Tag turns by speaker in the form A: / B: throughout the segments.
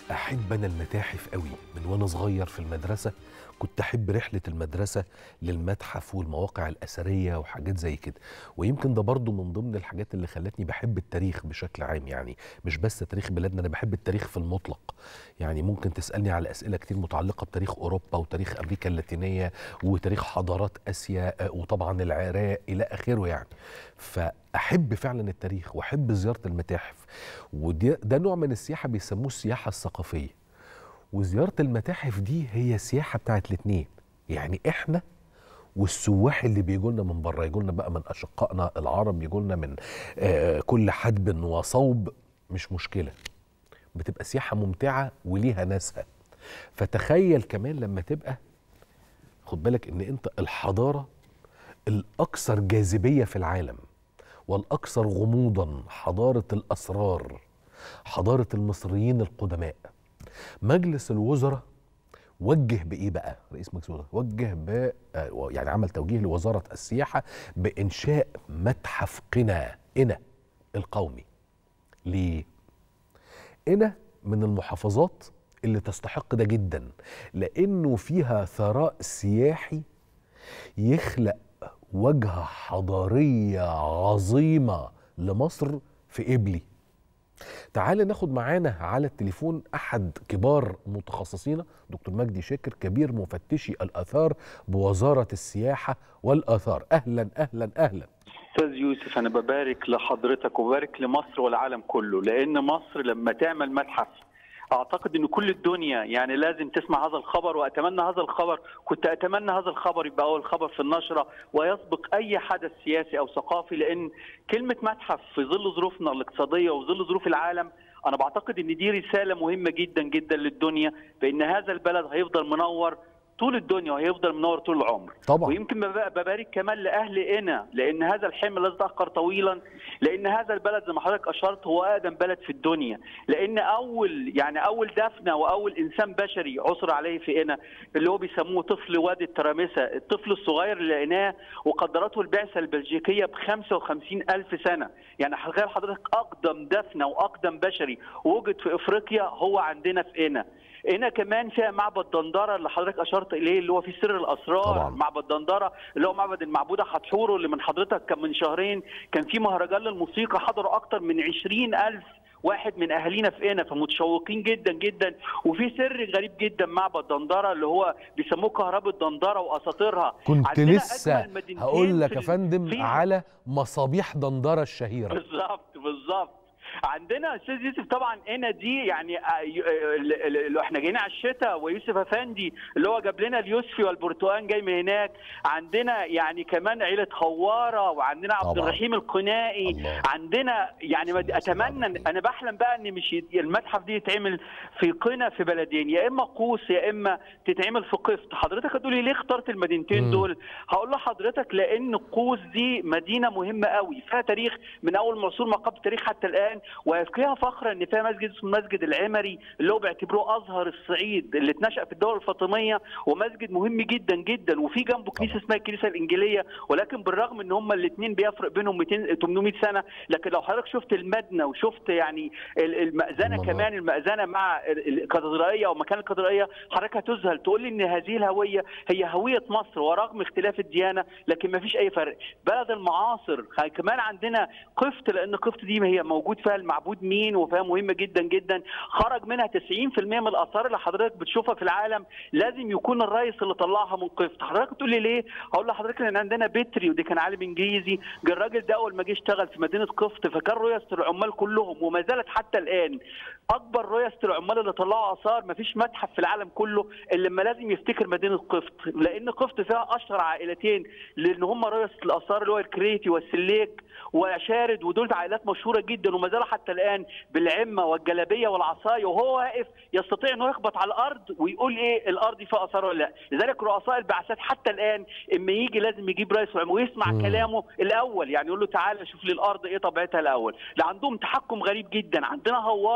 A: احب انا المتاحف قوي من وانا صغير في المدرسه كنت احب رحله المدرسه للمتحف والمواقع الاثريه وحاجات زي كده ويمكن ده برضو من ضمن الحاجات اللي خلتني بحب التاريخ بشكل عام يعني مش بس تاريخ بلادنا انا بحب التاريخ في المطلق يعني ممكن تسالني على اسئله كتير متعلقه بتاريخ اوروبا وتاريخ امريكا اللاتينيه وتاريخ حضارات اسيا آه، وطبعا العراق الى اخره يعني فاحب فعلا التاريخ واحب زياره المتاحف وده ده نوع من السياحه بيسموه السياحه الثقافيه وزياره المتاحف دي هي سياحه بتاعت الاتنين يعني احنا والسواح اللي بيجوا لنا من بره يجوا لنا بقى من اشقائنا العرب يجوا لنا من آه كل حدب وصوب مش مشكله بتبقى سياحه ممتعه وليها ناسها فتخيل كمان لما تبقى خد بالك ان انت الحضاره الاكثر جاذبيه في العالم والاكثر غموضا حضاره الاسرار حضاره المصريين القدماء مجلس الوزراء وجه بايه بقى رئيس مجلس الوزراء وجه ب آه، يعني عمل توجيه لوزاره السياحه بانشاء متحف قنا قنا القومي ليه قنا من المحافظات اللي تستحق ده جدا لانه فيها ثراء سياحي يخلق وجهه حضاريه عظيمه لمصر في قبلي تعال ناخد معانا على التليفون احد كبار متخصصين دكتور مجدي شاكر كبير مفتشي الاثار بوزاره السياحه والاثار اهلا اهلا اهلا
B: استاذ يوسف انا ببارك لحضرتك وببارك لمصر والعالم كله لان مصر لما تعمل متحف اعتقد ان كل الدنيا يعني لازم تسمع هذا الخبر واتمنى هذا الخبر كنت اتمنى هذا الخبر يبقى اول خبر في النشره ويسبق اي حدث سياسي او ثقافي لان كلمه متحف في ظل ظروفنا الاقتصاديه وفي ظل ظروف العالم انا بعتقد ان دي رساله مهمه جدا جدا للدنيا بان هذا البلد هيفضل منور طول الدنيا وهيفضل منور طول العمر
A: طبعا
B: ويمكن بب- ببارك كمان لاهل قنا لان هذا الحلم الذي تاخر طويلا لان هذا البلد زي ما حضرتك اشرت هو اقدم بلد في الدنيا لان اول يعني اول دفنه واول انسان بشري عثر عليه في قنا اللي هو بيسموه طفل وادي الترامسه الطفل الصغير اللي لقيناه وقدرته البعثه البلجيكيه ب 55 الف سنه يعني تخيل حضرتك اقدم دفنه واقدم بشري وجد في افريقيا هو عندنا في قنا هنا كمان فيها معبد دندره اللي حضرتك اشرت اليه اللي هو فيه سر الاسرار
A: طبعاً.
B: معبد دندره اللي هو معبد المعبوده حتحور اللي من حضرتك كان من شهرين كان في مهرجان للموسيقى حضروا اكتر من 20 الف واحد من اهالينا في قنا فمتشوقين جدا جدا وفي سر غريب جدا معبد دندره اللي هو بيسموه كهرباء دندره واساطيرها
A: كنت
B: عندنا
A: لسه
B: أجمل مدينتين
A: هقول لك
B: في
A: يا
B: ال-
A: فندم
B: فيها.
A: على مصابيح دندره الشهيره
B: بالظبط بالظبط عندنا استاذ يوسف طبعا هنا دي يعني آه، ي- آه، ال- ال- ال- احنا جايين على الشتاء ويوسف افندي اللي هو جاب لنا اليوسفي والبرتقال جاي من هناك عندنا يعني كمان عيله خواره وعندنا عبد
A: طبعاً.
B: الرحيم القنائي
A: الله.
B: عندنا يعني مد- اتمنى انا بحلم بقى ان مش يت- المتحف دي يتعمل في قنا في بلدين يا اما قوس يا اما تتعمل في قفط حضرتك هتقولي ليه اخترت المدينتين
A: مم.
B: دول هقول لحضرتك لان قوس دي مدينه مهمه قوي فيها تاريخ من اول عصور ما قبل التاريخ حتى الان ويكفيها فخرا ان فيها مسجد اسمه المسجد العمري اللي هو بيعتبروه ازهر الصعيد اللي اتنشا في الدوله الفاطميه ومسجد مهم جدا جدا وفي جنبه كنيسه
A: طبعا.
B: اسمها الكنيسه الانجيليه ولكن بالرغم ان هم الاثنين بيفرق بينهم 200 800 سنه لكن لو حضرتك شفت المدنه وشفت يعني ال- المأذنه
A: المنار.
B: كمان المأذنه مع ال- الكاتدرائيه او مكان الكاتدرائيه حضرتك هتذهل تقول لي ان هذه الهويه هي هويه مصر ورغم اختلاف الديانه لكن ما فيش اي فرق بلد المعاصر كمان عندنا قفط لان قفط دي هي موجود فيها المعبود مين وفيها مهمه جدا جدا خرج منها 90% من الاثار اللي حضرتك بتشوفها في العالم لازم يكون الرئيس اللي طلعها من قفط حضرتك تقول لي ليه هقول لحضرتك ان عندنا بتري ودي كان عالم انجليزي جه الراجل ده اول ما جه اشتغل في مدينه قفط فكان رؤساء العمال كلهم وما زالت حتى الان اكبر رؤساء العمال اللي طلعوا اثار ما فيش متحف في العالم كله الا لما لازم يفتكر مدينه قفط لان قفط فيها اشهر عائلتين لان هم رؤساء الاثار اللي هو الكريتي والسليك وشارد ودول عائلات مشهوره جدا وما زالوا حتى الان بالعمه والجلابيه والعصايه وهو واقف يستطيع انه يخبط على الارض ويقول ايه الارض دي فيها اثار ولا لا لذلك رؤساء البعثات حتى الان اما يجي لازم يجيب رئيس العمال ويسمع
A: مم.
B: كلامه الاول يعني يقول له تعالى شوف لي الارض ايه طبيعتها الاول لا عندهم تحكم غريب جدا عندنا هواره و3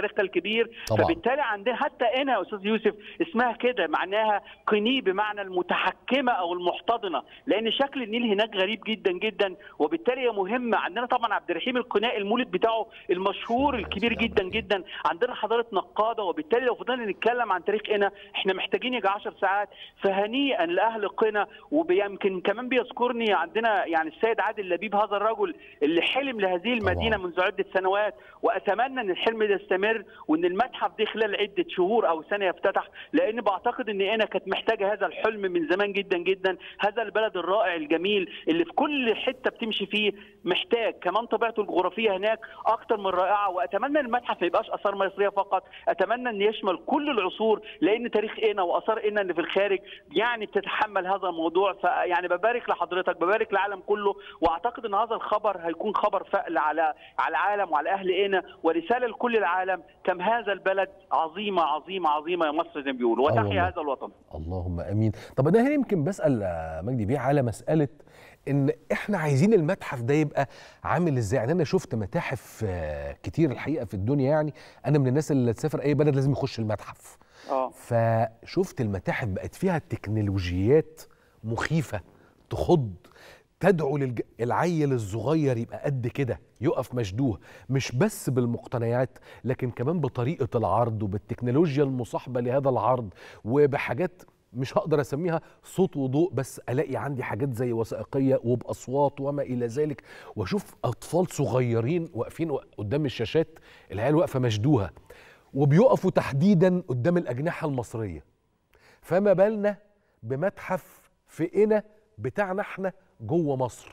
B: تاريخها الكبير
A: طبعاً.
B: فبالتالي عندنا حتى هنا يا استاذ يوسف اسمها كده معناها قني بمعنى المتحكمه او المحتضنه لان شكل النيل هناك غريب جدا جدا وبالتالي هي مهمه عندنا طبعا عبد الرحيم القناء المولد بتاعه المشهور الكبير جدا جدا عندنا حضاره نقاده وبالتالي لو فضلنا نتكلم عن تاريخ قنا احنا محتاجين يجي 10 ساعات فهنيئا لاهل قنا ويمكن كمان بيذكرني عندنا يعني السيد عادل لبيب هذا الرجل اللي حلم لهذه المدينه
A: طبعاً.
B: منذ عده سنوات واتمنى ان الحلم ده يستمر وان المتحف ده خلال عده شهور او سنه يفتتح لان بعتقد ان قنا كانت محتاجه هذا الحلم من زمان جدا جدا هذا البلد الرائع الجميل اللي في كل حته بتمشي فيه محتاج كمان طبيعته الجغرافيه هناك اكتر من رائعه واتمنى ان المتحف ما يبقاش اثار مصريه فقط اتمنى ان يشمل كل العصور لان تاريخ قنا واثار قنا اللي في الخارج يعني بتتحمل هذا الموضوع فيعني ببارك لحضرتك ببارك للعالم كله واعتقد ان هذا الخبر هيكون خبر فأل على على العالم وعلى اهل قنا ورساله لكل العالم كم هذا البلد عظيمه عظيمه عظيمه يا مصر زي ما بيقولوا
A: آه
B: وتحيا
A: والله.
B: هذا الوطن
A: اللهم امين طب انا هنا يمكن بسال آه، مجدي بيه على مساله ان احنا عايزين المتحف ده يبقى عامل ازاي يعني انا شفت متاحف آه، كتير الحقيقه في الدنيا يعني انا من الناس اللي تسافر اي بلد لازم يخش المتحف
B: اه
A: فشفت المتاحف بقت فيها تكنولوجيات مخيفه تخض تدعو للعيل الصغير يبقى قد كده يقف مشدوه مش بس بالمقتنيات لكن كمان بطريقه العرض وبالتكنولوجيا المصاحبه لهذا العرض وبحاجات مش هقدر اسميها صوت وضوء بس الاقي عندي حاجات زي وثائقيه وباصوات وما الى ذلك واشوف اطفال صغيرين واقفين قدام الشاشات العيال واقفه مشدوهه وبيقفوا تحديدا قدام الاجنحه المصريه فما بالنا بمتحف في قنا بتاعنا احنا جوه مصر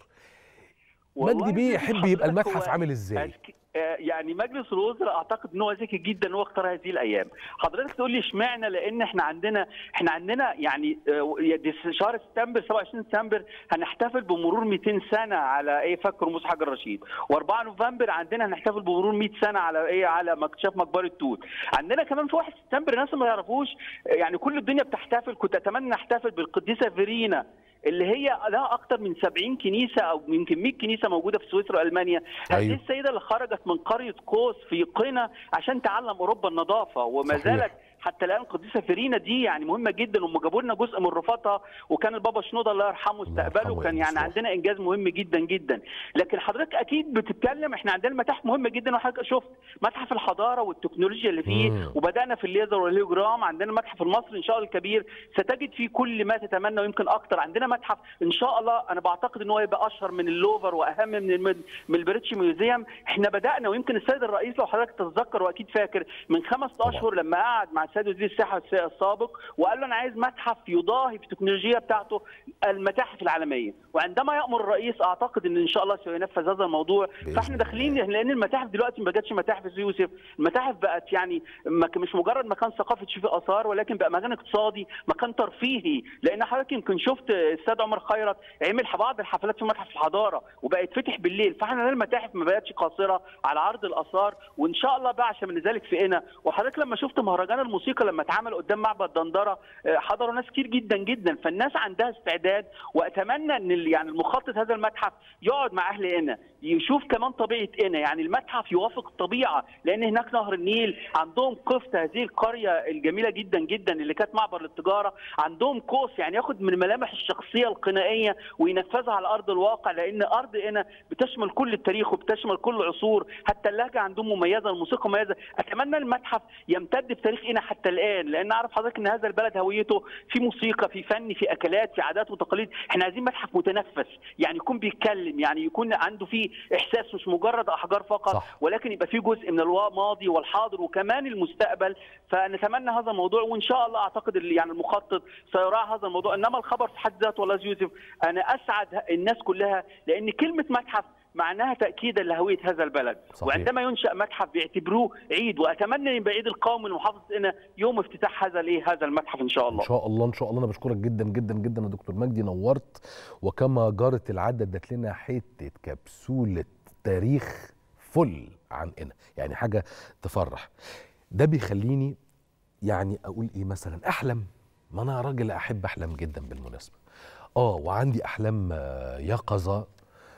B: والله
A: مجدي بيه يحب يبقى
B: حضرتك
A: المتحف
B: هو
A: عامل ازاي
B: أذك- آه، يعني مجلس الوزراء اعتقد ان هو ذكي جدا ان هو اختار هذه الايام حضرتك تقول لي اشمعنى لان احنا عندنا احنا عندنا يعني آه، دي شهر سبتمبر 27 سبتمبر هنحتفل بمرور 200 سنه على ايه فك رموز حجر رشيد و4 نوفمبر عندنا هنحتفل بمرور 100 سنه على ايه على اكتشاف مقبره توت عندنا كمان في 1 سبتمبر الناس ما يعرفوش آه، يعني كل الدنيا بتحتفل كنت اتمنى نحتفل بالقديسه فيرينا اللي هي لها اكثر من 70 كنيسه او يمكن 100 كنيسه موجوده في سويسرا والمانيا هذه
A: أيوه.
B: السيده اللي خرجت من قريه قوس في قنا عشان تعلم اوروبا النظافه وما
A: صحيح.
B: زالت حتى الان القديسه فيرينا دي يعني مهمه جدا وهم جابوا لنا جزء من رفاتها وكان البابا شنوده الله يرحمه استقبله
A: يرحمه
B: وكان
A: يا
B: يعني
A: مصطفى.
B: عندنا انجاز مهم جدا جدا لكن حضرتك اكيد بتتكلم احنا عندنا متاحف مهمه جدا وحضرتك شفت متحف الحضاره والتكنولوجيا اللي فيه
A: مم.
B: وبدانا في الليزر والهيوجرام عندنا المتحف المصري ان شاء الله الكبير ستجد فيه كل ما تتمنى ويمكن اكتر عندنا متحف ان شاء الله انا بعتقد ان هو يبقى اشهر من اللوفر واهم من المد... من البريتش ميوزيوم احنا بدانا ويمكن السيد الرئيس لو حضرتك تتذكر واكيد فاكر من خمس
A: طبعا.
B: اشهر لما قعد مع السيد وزير السياحه السابق وقال له انا عايز متحف يضاهي في التكنولوجيا بتاعته المتاحف العالميه وعندما يامر الرئيس اعتقد ان ان شاء الله سينفذ هذا الموضوع
A: بإذن
B: فاحنا داخلين لان المتاحف دلوقتي ما بقتش متاحف يا يوسف المتاحف بقت يعني مك- مش مجرد مكان ثقافي تشوف فيه اثار ولكن بقى مكان اقتصادي مكان ترفيهي لان حضرتك يمكن شفت السيد عمر خيرت عمل بعض الحفلات في متحف الحضاره وبقت فتح بالليل فاحنا المتاحف ما بقتش قاصره على عرض الاثار وان شاء الله بقى عشان من ذلك في قنا وحضرتك لما شفت مهرجان الموسيقى لما اتعمل قدام معبد دندره آه، حضروا ناس كتير جدا جدا فالناس عندها استعداد واتمنى ان ال- يعني المخطط هذا المتحف يقعد مع اهل قنا يشوف كمان طبيعه قنا يعني المتحف يوافق الطبيعه لان هناك نهر النيل عندهم قفط هذه القريه الجميله جدا جدا اللي كانت معبر للتجاره عندهم قوس يعني ياخد من ملامح الشخصيه القنائيه وينفذها على ارض الواقع لان ارض قنا بتشمل كل التاريخ وبتشمل كل العصور حتى اللهجه عندهم مميزه الموسيقى مميزه اتمنى المتحف يمتد بتاريخ قنا حتى الان لان اعرف حضرتك ان هذا البلد هويته في موسيقى في فن في اكلات في عادات وتقاليد احنا عايزين متحف متنفس يعني يكون بيتكلم يعني يكون عنده فيه احساس مش مجرد احجار فقط
A: صح.
B: ولكن يبقى فيه جزء من الماضي والحاضر وكمان المستقبل فنتمنى هذا الموضوع وان شاء الله اعتقد اللي يعني المخطط سيراعي هذا الموضوع انما الخبر في حد ذاته والله يا يوسف انا اسعد الناس كلها لان كلمه متحف معناها تاكيدا لهويه هذا البلد
A: صحيح.
B: وعندما ينشا متحف بيعتبروه عيد واتمنى ان يبقى عيد القومي لمحافظه قنا يوم افتتاح هذا الايه هذا المتحف ان شاء الله
A: ان شاء الله ان شاء الله انا بشكرك جدا جدا جدا يا دكتور مجدي نورت وكما جارت العاده ادت لنا حته كبسوله تاريخ فل عن قنا يعني حاجه تفرح ده بيخليني يعني اقول ايه مثلا احلم ما انا راجل احب احلم جدا بالمناسبه اه وعندي احلام آه، يقظه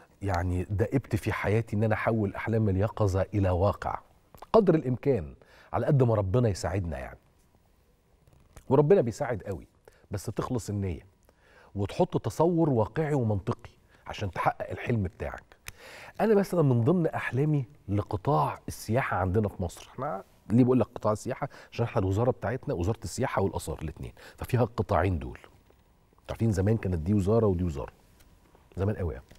A: يعني دأبت في حياتي ان انا احول احلام اليقظه الى واقع قدر الامكان على قد ما ربنا يساعدنا يعني وربنا بيساعد قوي بس تخلص النيه وتحط تصور واقعي ومنطقي عشان تحقق الحلم بتاعك انا مثلا من ضمن احلامي لقطاع السياحه عندنا في مصر احنا ليه بقول لك قطاع السياحه عشان احنا الوزاره بتاعتنا وزاره السياحه والاثار الاثنين ففيها القطاعين دول عارفين زمان كانت دي وزاره ودي وزاره زمان قوي يعني.